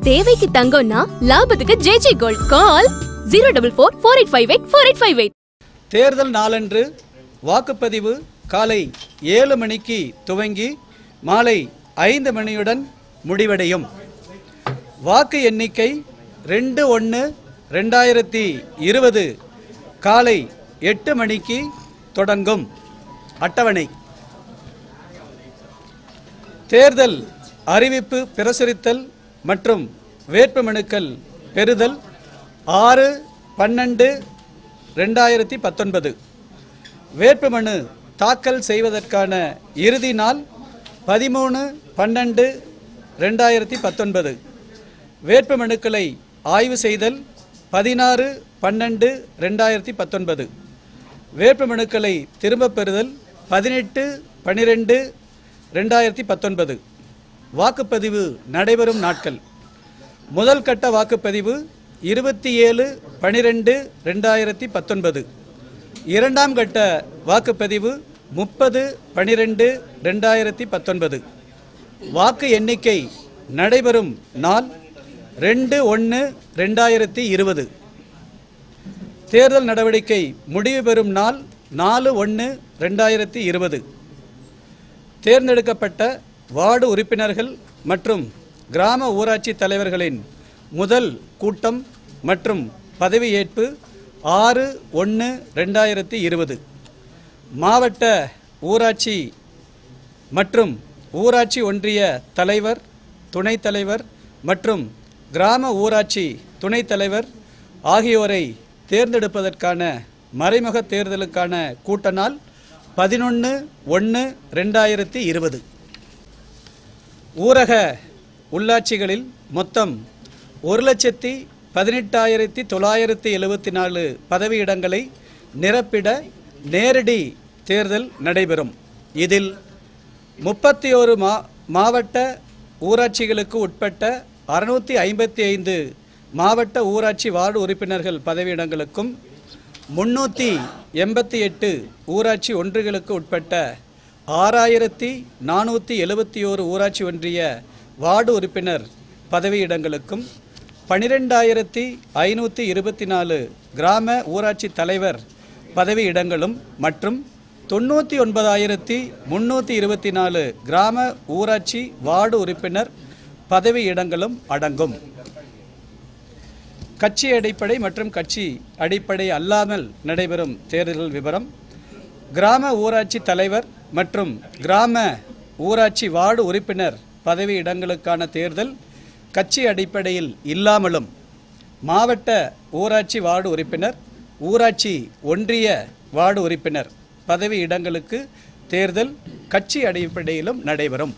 தேவைக்கு தங்கம்னா லாபத்துக்கு J J gold call zero double four four eight five eight four eight five eight தேர்தல் நாளன்று வாக்குப்பதிவு காலை ஏழு மணிக்கு துவங்கி மாலை ஐந்து மணியுடன் முடிவடையும் வாக்கு எண்ணிக்கை ரெண்டு ஒன்று ரெண்டாயிரத்தி இருபது காலை எட்டு மணிக்கு தொடங்கும் அட்டவணை தேர்தல் அறிவிப்பு பிரசுரித்தல் மற்றும் வேட்புமனுக்கள் பெறுதல் ஆறு பன்னெண்டு ரெண்டாயிரத்தி பத்தொன்பது வேட்புமனு தாக்கல் செய்வதற்கான இறுதி நாள் பதிமூணு பன்னெண்டு ரெண்டாயிரத்தி பத்தொன்பது வேட்புமனுக்களை ஆய்வு செய்தல் பதினாறு பன்னெண்டு ரெண்டாயிரத்தி பத்தொன்பது வேட்புமனுக்களை திரும்பப் பெறுதல் பதினெட்டு பன்னிரெண்டு ரெண்டாயிரத்தி பத்தொன்பது வாக்குப்பதிவு நடைபெறும் நாட்கள் முதல் கட்ட வாக்குப்பதிவு இருபத்தி ஏழு பனிரெண்டு ரெண்டாயிரத்தி பத்தொன்பது இரண்டாம் கட்ட வாக்குப்பதிவு முப்பது பனிரெண்டு ரெண்டாயிரத்தி பத்தொன்பது வாக்கு எண்ணிக்கை நடைபெறும் நாள் ரெண்டு ஒன்று ரெண்டாயிரத்தி இருபது தேர்தல் நடவடிக்கை முடிவு பெறும் நாள் நாலு ஒன்று ரெண்டாயிரத்தி இருபது தேர்ந்தெடுக்கப்பட்ட வார்டு உறுப்பினர்கள் மற்றும் கிராம ஊராட்சி தலைவர்களின் முதல் கூட்டம் மற்றும் பதவியேற்பு ஆறு ஒன்று ரெண்டாயிரத்தி இருபது மாவட்ட ஊராட்சி மற்றும் ஊராட்சி ஒன்றிய தலைவர் துணைத் தலைவர் மற்றும் கிராம ஊராட்சி துணைத் தலைவர் ஆகியோரை தேர்ந்தெடுப்பதற்கான மறைமுக தேர்தலுக்கான கூட்ட நாள் பதினொன்று ஒன்று ரெண்டாயிரத்தி இருபது ஊரக உள்ளாட்சிகளில் மொத்தம் ஒரு லட்சத்தி பதினெட்டாயிரத்தி தொள்ளாயிரத்தி எழுபத்தி நாலு பதவியிடங்களை நிரப்பிட நேரடி தேர்தல் நடைபெறும் இதில் முப்பத்தி ஒரு மா மாவட்ட ஊராட்சிகளுக்கு உட்பட்ட அறுநூற்றி ஐம்பத்தி ஐந்து மாவட்ட ஊராட்சி வார்டு உறுப்பினர்கள் பதவியிடங்களுக்கும் முன்னூற்றி எண்பத்தி எட்டு ஊராட்சி ஒன்றுகளுக்கு உட்பட்ட ஆறாயிரத்தி நானூற்றி எழுபத்தி ஓரு ஊராட்சி ஒன்றிய வார்டு உறுப்பினர் பதவியிடங்களுக்கும் பனிரெண்டாயிரத்தி ஐநூற்றி இருபத்தி நாலு கிராம ஊராட்சி தலைவர் பதவியிடங்களும் மற்றும் தொண்ணூற்றி ஒன்பதாயிரத்தி முந்நூற்றி இருபத்தி நாலு கிராம ஊராட்சி வார்டு உறுப்பினர் பதவியிடங்களும் அடங்கும் கட்சி அடிப்படை மற்றும் கட்சி அடிப்படை அல்லாமல் நடைபெறும் தேர்தல் விவரம் கிராம ஊராட்சி தலைவர் மற்றும் கிராம ஊராட்சி வார்டு உறுப்பினர் பதவி இடங்களுக்கான தேர்தல் கட்சி அடிப்படையில் இல்லாமலும் மாவட்ட ஊராட்சி வார்டு உறுப்பினர் ஊராட்சி ஒன்றிய வார்டு உறுப்பினர் பதவி இடங்களுக்கு தேர்தல் கட்சி அடிப்படையிலும் நடைபெறும்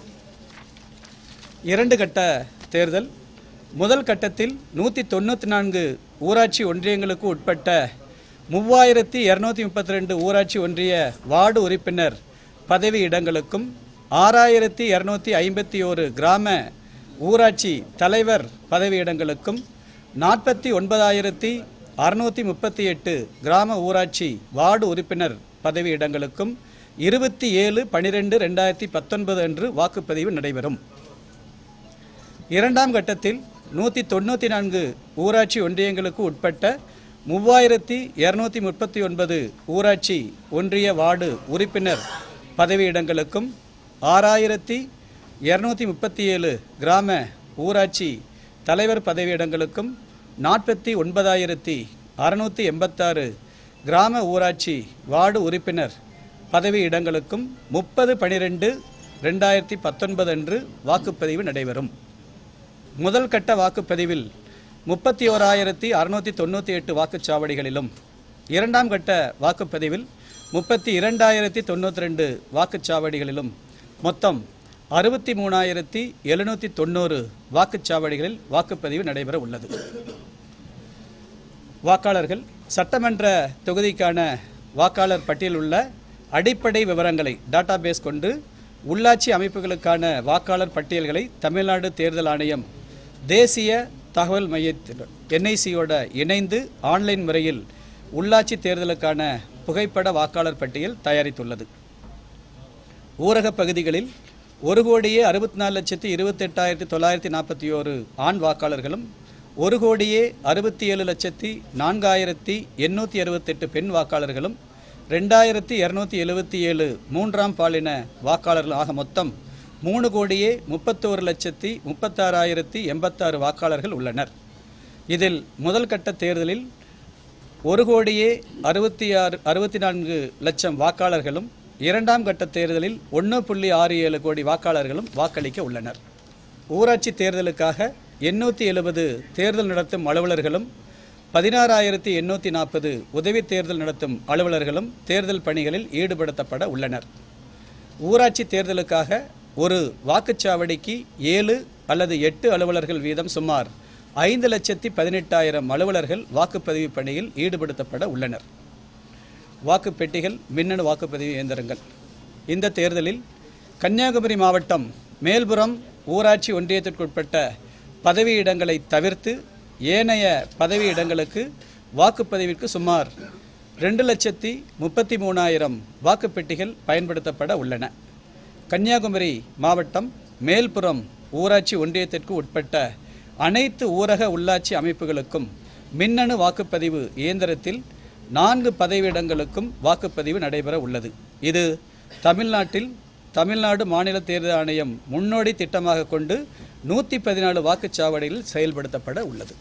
இரண்டு கட்ட தேர்தல் முதல் கட்டத்தில் நூற்றி தொண்ணூற்றி நான்கு ஊராட்சி ஒன்றியங்களுக்கு உட்பட்ட மூவாயிரத்தி இரநூத்தி முப்பத்தி ரெண்டு ஊராட்சி ஒன்றிய வார்டு உறுப்பினர் பதவி இடங்களுக்கும் ஆறாயிரத்தி இரநூத்தி ஐம்பத்தி ஓரு கிராம ஊராட்சி தலைவர் பதவியிடங்களுக்கும் நாற்பத்தி ஒன்பதாயிரத்தி அறுநூற்றி முப்பத்தி எட்டு கிராம ஊராட்சி வார்டு உறுப்பினர் பதவியிடங்களுக்கும் இருபத்தி ஏழு பனிரெண்டு ரெண்டாயிரத்தி பத்தொன்பது அன்று வாக்குப்பதிவு நடைபெறும் இரண்டாம் கட்டத்தில் நூற்றி தொண்ணூற்றி நான்கு ஊராட்சி ஒன்றியங்களுக்கு உட்பட்ட மூவாயிரத்தி இரநூத்தி முப்பத்தி ஒன்பது ஊராட்சி ஒன்றிய வார்டு உறுப்பினர் பதவியிடங்களுக்கும் ஆறாயிரத்தி இரநூத்தி முப்பத்தி ஏழு கிராம ஊராட்சி தலைவர் பதவியிடங்களுக்கும் நாற்பத்தி ஒன்பதாயிரத்தி அறுநூற்றி எண்பத்தாறு கிராம ஊராட்சி வார்டு உறுப்பினர் பதவியிடங்களுக்கும் முப்பது பனிரெண்டு ரெண்டாயிரத்தி பத்தொன்பது அன்று வாக்குப்பதிவு நடைபெறும் முதல் கட்ட வாக்குப்பதிவில் முப்பத்தி ஓராயிரத்தி அறுநூற்றி தொண்ணூற்றி எட்டு வாக்குச்சாவடிகளிலும் இரண்டாம் கட்ட வாக்குப்பதிவில் முப்பத்தி இரண்டாயிரத்தி தொண்ணூற்றி ரெண்டு வாக்குச்சாவடிகளிலும் மொத்தம் அறுபத்தி மூணாயிரத்தி எழுநூற்றி தொண்ணூறு வாக்குச்சாவடிகளில் வாக்குப்பதிவு நடைபெற உள்ளது வாக்காளர்கள் சட்டமன்ற தொகுதிக்கான வாக்காளர் பட்டியலில் உள்ள அடிப்படை விவரங்களை டேட்டாபேஸ் கொண்டு உள்ளாட்சி அமைப்புகளுக்கான வாக்காளர் பட்டியல்களை தமிழ்நாடு தேர்தல் ஆணையம் தேசிய தகவல் மையத்தில் என்ஐசியோட இணைந்து ஆன்லைன் முறையில் உள்ளாட்சி தேர்தலுக்கான புகைப்பட வாக்காளர் பட்டியல் தயாரித்துள்ளது ஊரகப் பகுதிகளில் ஒரு கோடியே அறுபத்தி நாலு லட்சத்தி இருபத்தெட்டாயிரத்தி தொள்ளாயிரத்தி நாற்பத்தி ஓரு ஆண் வாக்காளர்களும் ஒரு கோடியே அறுபத்தி ஏழு லட்சத்தி நான்காயிரத்தி எண்ணூற்றி அறுபத்தெட்டு பெண் வாக்காளர்களும் ரெண்டாயிரத்தி இரநூத்தி எழுபத்தி ஏழு மூன்றாம் பாலின வாக்காளர்கள் ஆக மொத்தம் மூணு கோடியே முப்பத்தோரு லட்சத்தி முப்பத்தாறாயிரத்தி எண்பத்தாறு வாக்காளர்கள் உள்ளனர் இதில் முதல் கட்ட தேர்தலில் ஒரு கோடியே அறுபத்தி ஆறு அறுபத்தி நான்கு லட்சம் வாக்காளர்களும் இரண்டாம் கட்ட தேர்தலில் ஒன்று புள்ளி ஆறு ஏழு கோடி வாக்காளர்களும் வாக்களிக்க உள்ளனர் ஊராட்சி தேர்தலுக்காக எண்ணூற்றி எழுபது தேர்தல் நடத்தும் அலுவலர்களும் பதினாறாயிரத்தி எண்ணூற்றி நாற்பது உதவி தேர்தல் நடத்தும் அலுவலர்களும் தேர்தல் பணிகளில் ஈடுபடுத்தப்பட உள்ளனர் ஊராட்சி தேர்தலுக்காக ஒரு வாக்குச்சாவடிக்கு ஏழு அல்லது எட்டு அலுவலர்கள் வீதம் சுமார் ஐந்து லட்சத்தி பதினெட்டாயிரம் அலுவலர்கள் வாக்குப்பதிவு பணியில் ஈடுபடுத்தப்பட உள்ளனர் வாக்குப்பெட்டிகள் மின்னணு வாக்குப்பதிவு இயந்திரங்கள் இந்த தேர்தலில் கன்னியாகுமரி மாவட்டம் மேல்புறம் ஊராட்சி ஒன்றியத்திற்குட்பட்ட பதவியிடங்களை தவிர்த்து ஏனைய பதவியிடங்களுக்கு வாக்குப்பதிவிற்கு சுமார் ரெண்டு லட்சத்தி முப்பத்தி மூணாயிரம் வாக்குப்பெட்டிகள் பயன்படுத்தப்பட உள்ளன கன்னியாகுமரி மாவட்டம் மேல்புறம் ஊராட்சி ஒன்றியத்திற்கு உட்பட்ட அனைத்து ஊரக உள்ளாட்சி அமைப்புகளுக்கும் மின்னணு வாக்குப்பதிவு இயந்திரத்தில் நான்கு பதவியிடங்களுக்கும் வாக்குப்பதிவு நடைபெற உள்ளது இது தமிழ்நாட்டில் தமிழ்நாடு மாநில தேர்தல் ஆணையம் முன்னோடி திட்டமாக கொண்டு நூற்றி பதினாலு வாக்குச்சாவடிகளில் செயல்படுத்தப்பட உள்ளது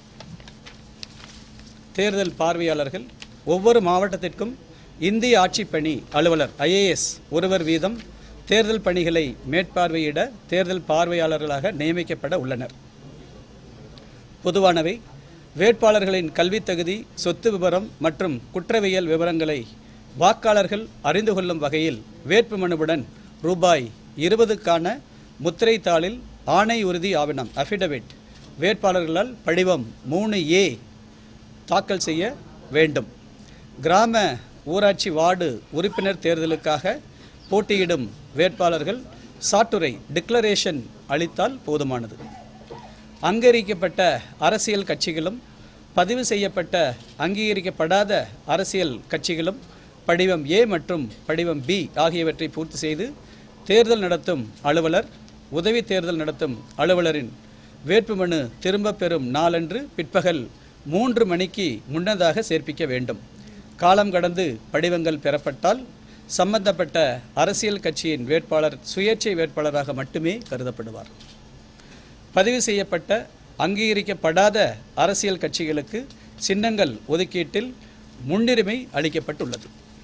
தேர்தல் பார்வையாளர்கள் ஒவ்வொரு மாவட்டத்திற்கும் இந்திய ஆட்சிப்பணி அலுவலர் ஐஏஎஸ் ஒருவர் வீதம் தேர்தல் பணிகளை மேற்பார்வையிட தேர்தல் பார்வையாளர்களாக நியமிக்கப்பட உள்ளனர் பொதுவானவை வேட்பாளர்களின் கல்வித் தகுதி சொத்து விவரம் மற்றும் குற்றவியல் விவரங்களை வாக்காளர்கள் அறிந்து கொள்ளும் வகையில் வேட்புமனுவுடன் ரூபாய் இருபதுக்கான முத்திரை தாளில் ஆணை உறுதி ஆவணம் அஃபிடவிட் வேட்பாளர்களால் படிவம் மூணு ஏ தாக்கல் செய்ய வேண்டும் கிராம ஊராட்சி வார்டு உறுப்பினர் தேர்தலுக்காக போட்டியிடும் வேட்பாளர்கள் சாட்டுரை டிக்ளரேஷன் அளித்தால் போதுமானது அங்கீகரிக்கப்பட்ட அரசியல் கட்சிகளும் பதிவு செய்யப்பட்ட அங்கீகரிக்கப்படாத அரசியல் கட்சிகளும் படிவம் ஏ மற்றும் படிவம் பி ஆகியவற்றை பூர்த்தி செய்து தேர்தல் நடத்தும் அலுவலர் உதவி தேர்தல் நடத்தும் அலுவலரின் வேட்புமனு திரும்பப் பெறும் நாளன்று பிற்பகல் மூன்று மணிக்கு முன்னதாக சேர்ப்பிக்க வேண்டும் காலம் கடந்து படிவங்கள் பெறப்பட்டால் சம்பந்தப்பட்ட அரசியல் கட்சியின் வேட்பாளர் சுயேட்சை வேட்பாளராக மட்டுமே கருதப்படுவார் பதிவு செய்யப்பட்ட அங்கீகரிக்கப்படாத அரசியல் கட்சிகளுக்கு சின்னங்கள் ஒதுக்கீட்டில் முன்னுரிமை அளிக்கப்பட்டுள்ளது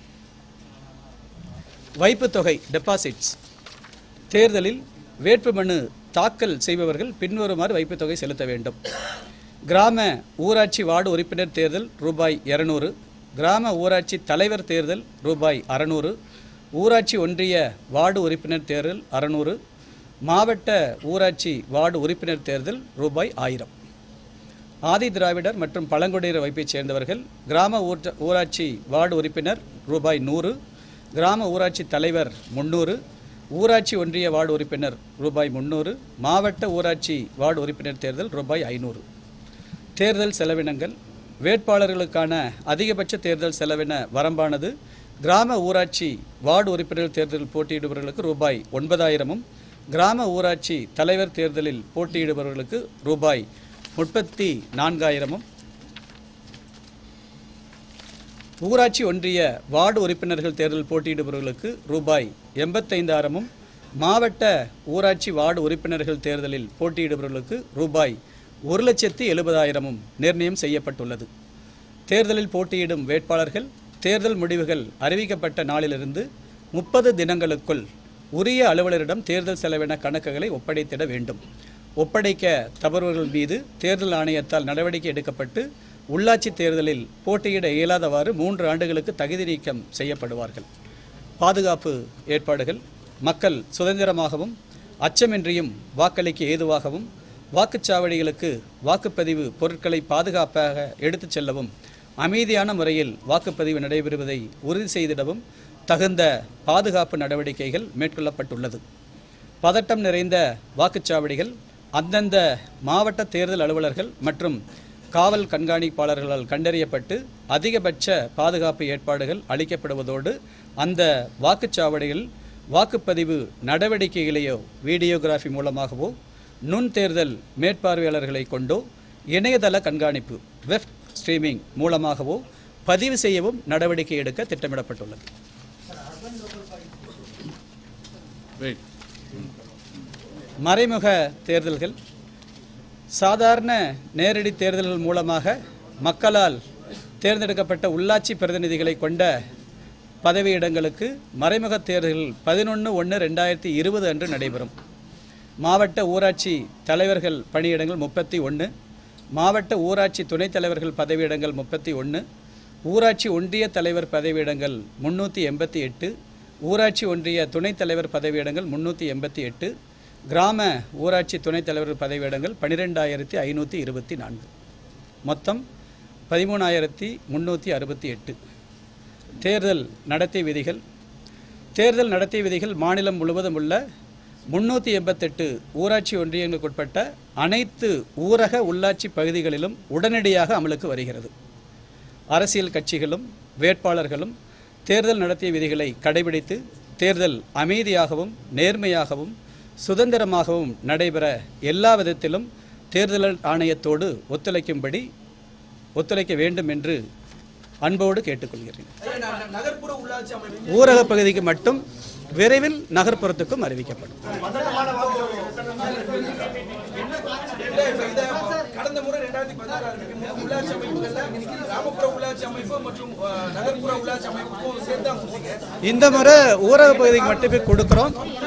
வைப்புத் தொகை டெபாசிட்ஸ் தேர்தலில் வேட்புமனு தாக்கல் செய்பவர்கள் பின்வருமாறு வைப்புத் தொகை செலுத்த வேண்டும் கிராம ஊராட்சி வார்டு உறுப்பினர் தேர்தல் ரூபாய் இரநூறு கிராம ஊராட்சி தலைவர் தேர்தல் ரூபாய் அறநூறு ஊராட்சி ஒன்றிய வார்டு உறுப்பினர் தேர்தல் அறநூறு மாவட்ட ஊராட்சி வார்டு உறுப்பினர் தேர்தல் ரூபாய் ஆயிரம் ஆதி திராவிடர் மற்றும் பழங்குடியினர் வைப்பைச் சேர்ந்தவர்கள் கிராம ஊர்ச்ச ஊராட்சி வார்டு உறுப்பினர் ரூபாய் நூறு கிராம ஊராட்சி தலைவர் முந்நூறு ஊராட்சி ஒன்றிய வார்டு உறுப்பினர் ரூபாய் முந்நூறு மாவட்ட ஊராட்சி வார்டு உறுப்பினர் தேர்தல் ரூபாய் ஐநூறு தேர்தல் செலவினங்கள் வேட்பாளர்களுக்கான அதிகபட்ச தேர்தல் செலவின வரம்பானது கிராம ஊராட்சி வார்டு உறுப்பினர் தேர்தலில் போட்டியிடுபவர்களுக்கு ரூபாய் ஒன்பதாயிரமும் கிராம ஊராட்சி தலைவர் தேர்தலில் போட்டியிடுபவர்களுக்கு ரூபாய் முப்பத்தி நான்காயிரமும் ஊராட்சி ஒன்றிய வார்டு உறுப்பினர்கள் தேர்தல் போட்டியிடுபவர்களுக்கு ரூபாய் எண்பத்தைந்தாயிரமும் மாவட்ட ஊராட்சி வார்டு உறுப்பினர்கள் தேர்தலில் போட்டியிடுபவர்களுக்கு ரூபாய் ஒரு லட்சத்தி எழுபதாயிரமும் நிர்ணயம் செய்யப்பட்டுள்ளது தேர்தலில் போட்டியிடும் வேட்பாளர்கள் தேர்தல் முடிவுகள் அறிவிக்கப்பட்ட நாளிலிருந்து முப்பது தினங்களுக்குள் உரிய அலுவலரிடம் தேர்தல் செலவின கணக்குகளை ஒப்படைத்திட வேண்டும் ஒப்படைக்க தவறுவர்கள் மீது தேர்தல் ஆணையத்தால் நடவடிக்கை எடுக்கப்பட்டு உள்ளாட்சி தேர்தலில் போட்டியிட இயலாதவாறு மூன்று ஆண்டுகளுக்கு தகுதி நீக்கம் செய்யப்படுவார்கள் பாதுகாப்பு ஏற்பாடுகள் மக்கள் சுதந்திரமாகவும் அச்சமின்றியும் வாக்களிக்க ஏதுவாகவும் வாக்குச்சாவடிகளுக்கு வாக்குப்பதிவு பொருட்களை பாதுகாப்பாக எடுத்துச் செல்லவும் அமைதியான முறையில் வாக்குப்பதிவு நடைபெறுவதை உறுதி செய்திடவும் தகுந்த பாதுகாப்பு நடவடிக்கைகள் மேற்கொள்ளப்பட்டுள்ளது பதட்டம் நிறைந்த வாக்குச்சாவடிகள் அந்தந்த மாவட்ட தேர்தல் அலுவலர்கள் மற்றும் காவல் கண்காணிப்பாளர்களால் கண்டறியப்பட்டு அதிகபட்ச பாதுகாப்பு ஏற்பாடுகள் அளிக்கப்படுவதோடு அந்த வாக்குச்சாவடிகள் வாக்குப்பதிவு நடவடிக்கைகளையோ வீடியோகிராஃபி மூலமாகவோ நுண் தேர்தல் மேற்பார்வையாளர்களை கொண்டோ இணையதள கண்காணிப்பு வெப் ஸ்ட்ரீமிங் மூலமாகவோ பதிவு செய்யவும் நடவடிக்கை எடுக்க திட்டமிடப்பட்டுள்ளது மறைமுக தேர்தல்கள் சாதாரண நேரடி தேர்தல்கள் மூலமாக மக்களால் தேர்ந்தெடுக்கப்பட்ட உள்ளாட்சி பிரதிநிதிகளை கொண்ட பதவியிடங்களுக்கு மறைமுக தேர்தல்கள் பதினொன்று ஒன்று ரெண்டாயிரத்தி இருபது அன்று நடைபெறும் மாவட்ட ஊராட்சி தலைவர்கள் பணியிடங்கள் முப்பத்தி ஒன்று மாவட்ட ஊராட்சி துணைத் தலைவர்கள் பதவியிடங்கள் முப்பத்தி ஒன்று ஊராட்சி ஒன்றிய தலைவர் பதவியிடங்கள் முன்னூற்றி எண்பத்தி எட்டு ஊராட்சி ஒன்றிய துணைத் தலைவர் பதவியிடங்கள் முன்னூற்றி எண்பத்தி எட்டு கிராம ஊராட்சி துணைத் தலைவர் பதவியிடங்கள் பன்னிரெண்டாயிரத்தி ஐநூற்றி இருபத்தி நான்கு மொத்தம் பதிமூணாயிரத்தி முந்நூற்றி அறுபத்தி எட்டு தேர்தல் நடத்தை விதிகள் தேர்தல் நடத்தை விதிகள் மாநிலம் முழுவதும் உள்ள முன்னூற்றி எண்பத்தெட்டு ஊராட்சி ஒன்றியங்களுக்குட்பட்ட அனைத்து ஊரக உள்ளாட்சி பகுதிகளிலும் உடனடியாக அமலுக்கு வருகிறது அரசியல் கட்சிகளும் வேட்பாளர்களும் தேர்தல் நடத்திய விதிகளை கடைபிடித்து தேர்தல் அமைதியாகவும் நேர்மையாகவும் சுதந்திரமாகவும் நடைபெற எல்லா விதத்திலும் தேர்தல் ஆணையத்தோடு ஒத்துழைக்கும்படி ஒத்துழைக்க வேண்டும் என்று அன்போடு கேட்டுக்கொள்கிறேன் நகர்ப்புற உள்ளாட்சி அமைப்பு ஊரக பகுதிக்கு மட்டும் விரைவில் நகர்ப்புறத்துக்கும் அறிவிக்கப்படும் இல்ல, இப்ப இத கடந்த முறை ரெண்டாயிரத்தி பதினாறு உள்ளாட்சி அமைப்புகள்ல கிராமப்புற உள்ளாட்சி அமைப்பு மற்றும் அஹ், நகர்ப்புற உள்ளாட்சி அமைப்புக்கும் சேர்த்து தான் கொடுத்தீங்க இந்த முறை ஊரக பகுதிக்கு மட்டுமே கொடுக்குறோம்